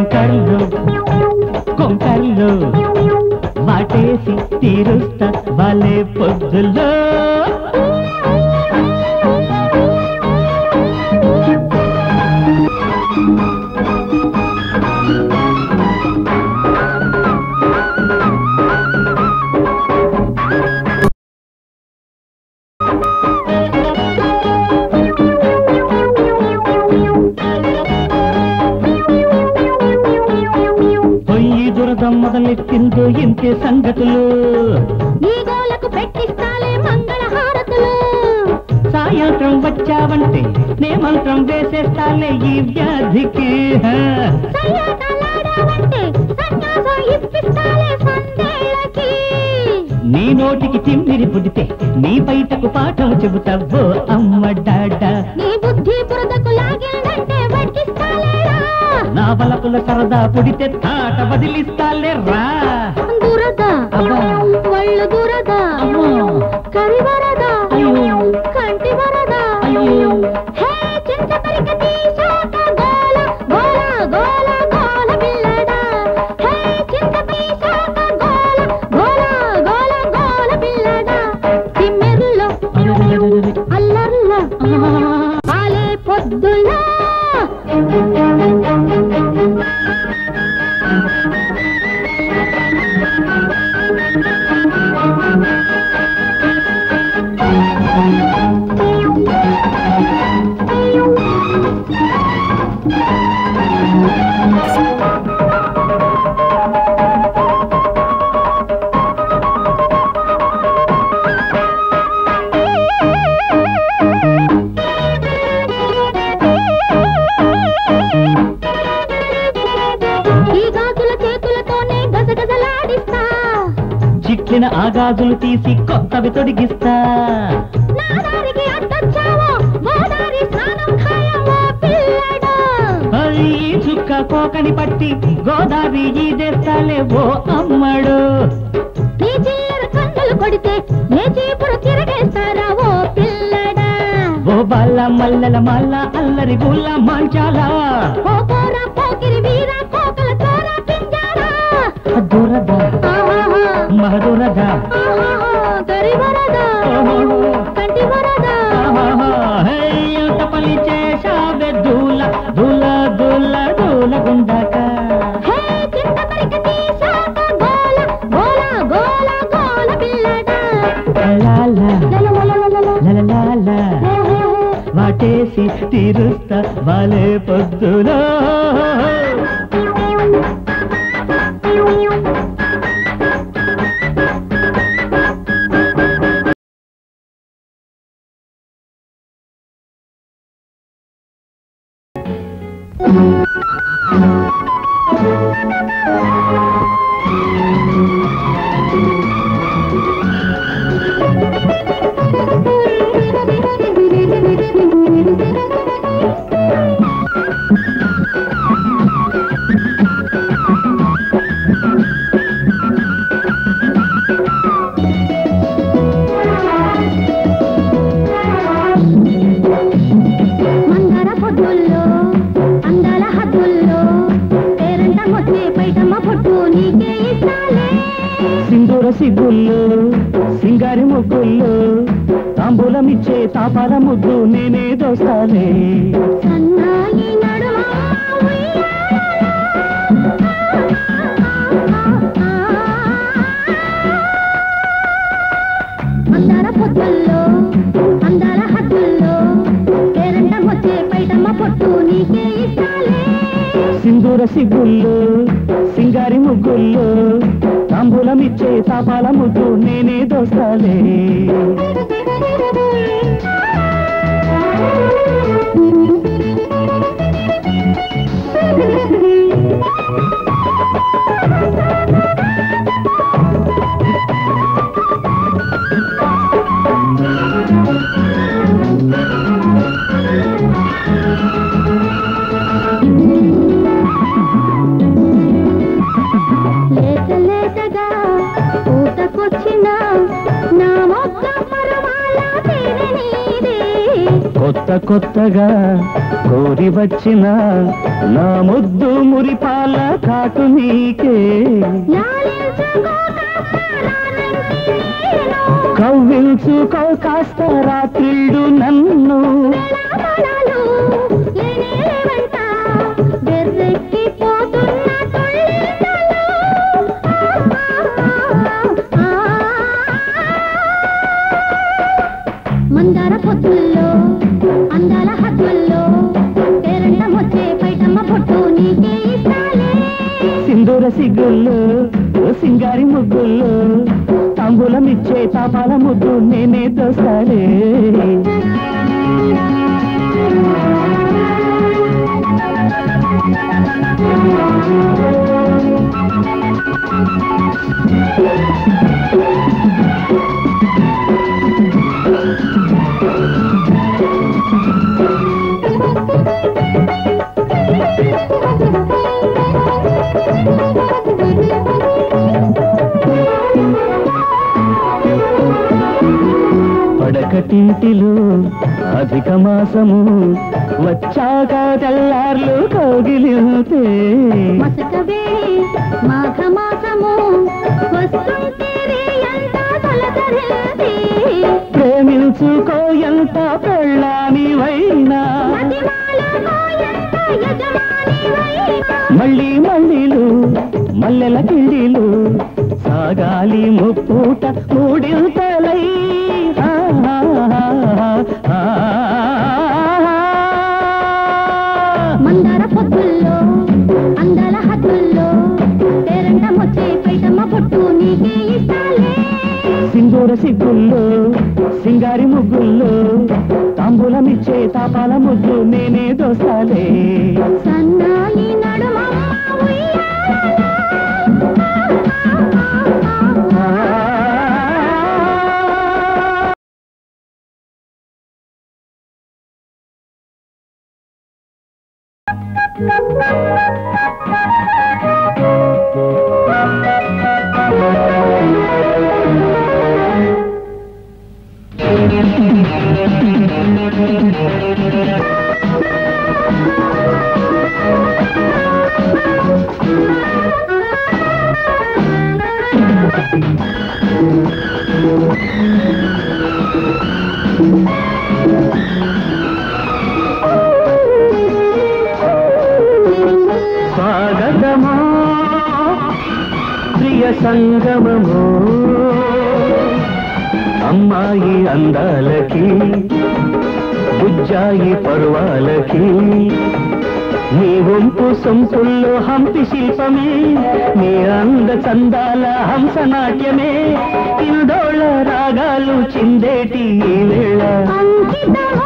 కొంకర్లు కొంకర్లు వాటేసి తీరుస్తా వాళ్ళే పొద్దుల్లో పొయ్యి దురద మొదలెట్టిందో ఇంతే సంగతులు ఈ గోలకు పెట్టిస్తాలే మంగళ హారతులు సాయంత్రం వచ్చావంటే నే మంత్రం వేసేస్తాలే ఈ వ్యాధికి హ. సయ్యాటలాడావంటే సన్యాసం ఇప్పిస్తాలే సందేళ్ళకి నీ నోటికి తిమ్మిరి పుడితే నీ బయటకు పాఠం చెబుతావో అమ్మ డాడా నీ బుద్ధి బురదకు లాగిందంటే వడ్కిస్తాలేరా నా బలపుల సరదా పుడితే తాట బదిలిస్తాలే రా దురద అబ్బా. ఒళ్ళు దురద అమ్మో. కరి వరద అయ్యో. కంటి వరద అయ్యో హే చింతపరిక తీశాక గోల గోల గోల గోల పిల్లడా హే చింత తీశాక గోల గోల గోల గోల పిల్లడా తిమ్మెరులో అరెరెరెరెరె. అల్లర్ల ఆలే పొద్దులా ఈ గాజుల చేతులతోనే గజగజలాడిస్తా చిట్లిన ఆగాజులు తీసి కొత్తవి తొడిగిస్తా నా దారికి అడ్డొచ్చావో గోదారి స్నానం ఖాయమో పిల్లడా ఈ చుక్క కోకని పట్టి గోదావరి ఈదేస్తాలే ఓ అమ్మడు నీ చిల్లర కన్నులు కొడితే నే చీపురు తిరగేస్తారా ఓ పిల్లడా ఓ బాల మల్లెల మల్ల అల్లరి గుల్ల మంచాలా ఓ పోర పోకిరి వీర కోకల తోర పింజారా దురద ఆహాహా, మహదురద ఆహాహా, గరి వరద కంటి వరద ఎంత పని చేశావే దూల దూల దూల దూల గుండక హే చింతపరిక తీశాక గోల గోల గోల గోల పిల్లడా లాల లలలలలల. లలలాల హే, హే, హే. వాటేసి తీరుస్తా వాలే పొద్దులో మందర పొద్దుల్లో అందాల హద్దుల్లో పేరంట మొత్తే పైటమ్మ పొట్టు నీకే ఇస్తాలే సింధూర సిగ్గుల్లో సింగారి ముగ్గుల్లో తాంబూలమిచ్చే తాపాల ముద్దు నేనే దోస్తాలే సన్నాయి నడుమ అందాల పొద్దుల్లో అందాల హద్దుల్లో పేరంట మొత్తే పైటమ్మ పొట్టు నీకే ఇస్తాలే సింధూర సిగ్గుల్లో సింగారి ముగ్గుల్లో తాంబూలమిచ్చే తాపాల ముద్దు నేనే దోస్తాలే లేత లేతగా పూతకొచ్చిన నా మొక్క మరవాల తేనె నీదే కొత్త కొత్త కొత్తగా కోరి వచ్చిన నా ముద్దు మురిపాల కాటు నీకే కవ్వించుకో కాస్త రాత్రిళ్ళు నన్ను మందార పొత్తుల్లో అందాల హత్తుల్లో పేరంటం వచ్చే పైటమ్మ పొట్టు నీకే ఇస్తాలే సింధూర సిగ్గుల్లో సింగారి ముగ్గుల్లో తాంబూలం ఇచ్చే తాపాల ముద్దు నేనే దోస్తాడే పడకటింటిలో అధిక మాసము వచ్చాక తెల్లార్లు కౌగిలితే మసక వేడి మాఘ మాసము వస్తుంటే ఎంత తొలకరింది ప్రేమించుకో ఎంత పెళ్ళానివైనా మదిమాలలో ఎంత యజమానివైనా మళ్ళీ మళ్ళీలు మల్లెల కిళ్ళీలు సాగాలి ముప్పూట మూడింతలై ఆ, ఆ, ఆ, ఆ. మందార పొత్తుల్లో అందాల హద్దుల్లో పేరంటం వచ్చే పైటమ్మ పొట్టు నీకే ఇస్తాలే సింధూర సిగ్గుల్లో సింగారి ముగ్గుల్లో తాంబూలమిచ్చే తాపాల ముద్దు నేనే దోస్తాలే సన్నాయి నడుమమ్మ ఉయ్యాలలో. స్వాగతమా ప్రియ సంగమము అమ్మాయి అందాలకి బుజ్జాయి పర్వాలకి నీ వంపు సొంపుల్లో హంపి శిల్పమే నీ అంద చందాల హంస నాట్యమే కిందోళ రాగాలు చిందేటి ఈ వేళ అంకితమో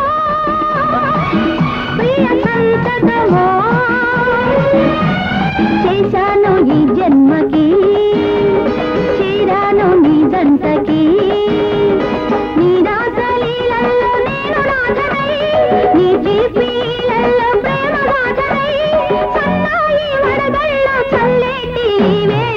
ప్రియ సంతతమో చేశాను ఈ జన్మకి చీరాను నీ జంటకి నీ రాసలీలలో నేను రాజనై నీ జీపీలలో ప్రేమ రాజనై సన్నాయి వడగళ్ళ చల్లేటి ఈ వేళ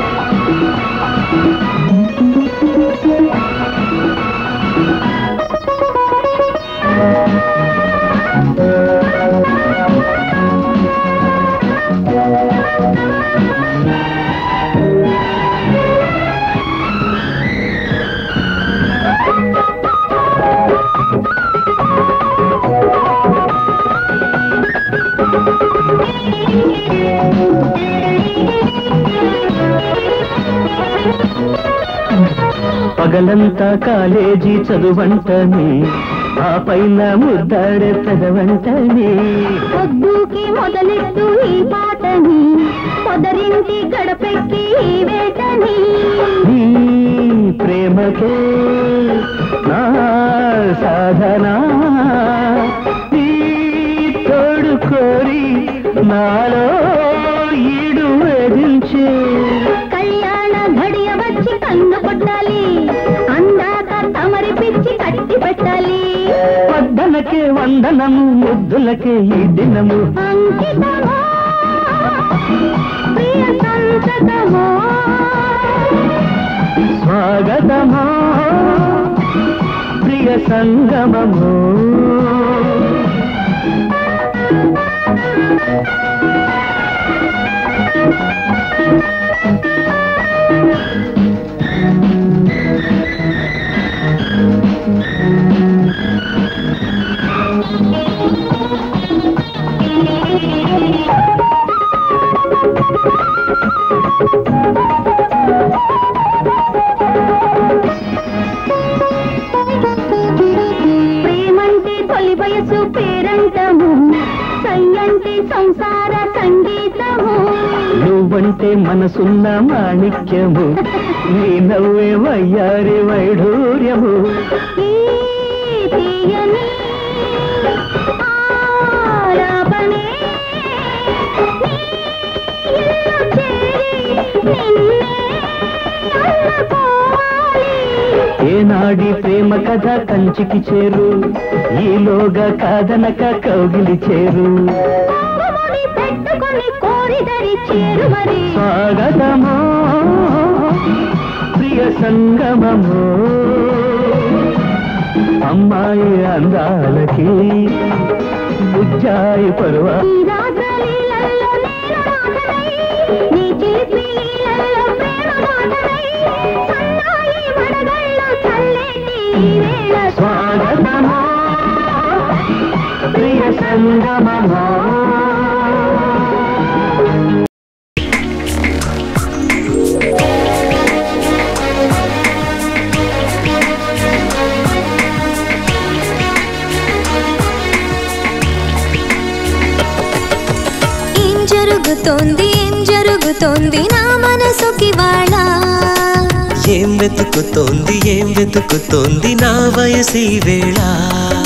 పగలంతా కాలేజీ చదువంటని ఆ పైన ముద్దాడే పెదవంటని పొద్దుకి మొదలెట్టు ఈ పాటని పొదరింటి గడపెక్కి ఈ వేటని నీ ప్రేమకే నా సాధన నీ తోడు కోరి నాలో ఈడు వేధించే కళ్యాణ ఘడియ వచ్చి కన్ను కొట్టాలి అందాక తమరి పిచ్చి కట్టి పెట్టాలి వద్దనకే వందనము ముద్దులకే ఈ దినము అంకితమో ప్రియ సంతతమో స్వాగతమా ప్రియ సంగమము నువ్వంటే మనసున్న మాణిక్యము నీ నవ్వే వయ్యారి వైఢూర్యము ఈ తీయని ఆలాపనే నీ ఇల్లు చేరి నిన్నే అల్లుకోవాలి. ఏనాడి ప్రేమ కథ కంచికి చేరు ఈలోగా కాదనక కౌగిలి చేరు కుంకుమని పెట్టుకొని కోరిదరి చేరు మరి స్వాగతమో ప్రియ సంగమమో అమ్మాయి అందాలకి బుజ్జాయి పరువా ఈ రాత్రలీలల్లో నేను రాతనై, నీ చిలిపి లీలల్లో ప్రేమ మాటనై, సన్నాయి మడగళ్ళు చల్లేటి ఈ వేళ స్వాగతమో ప్రియ సంగమమో ఏం జరుగుతోంది ఏం జరుగుతోంది నా మనసుకి వాళ్ళ ఏం వెతుకుతోంది ఏం వెతుకుతోంది నా వయసి వేళ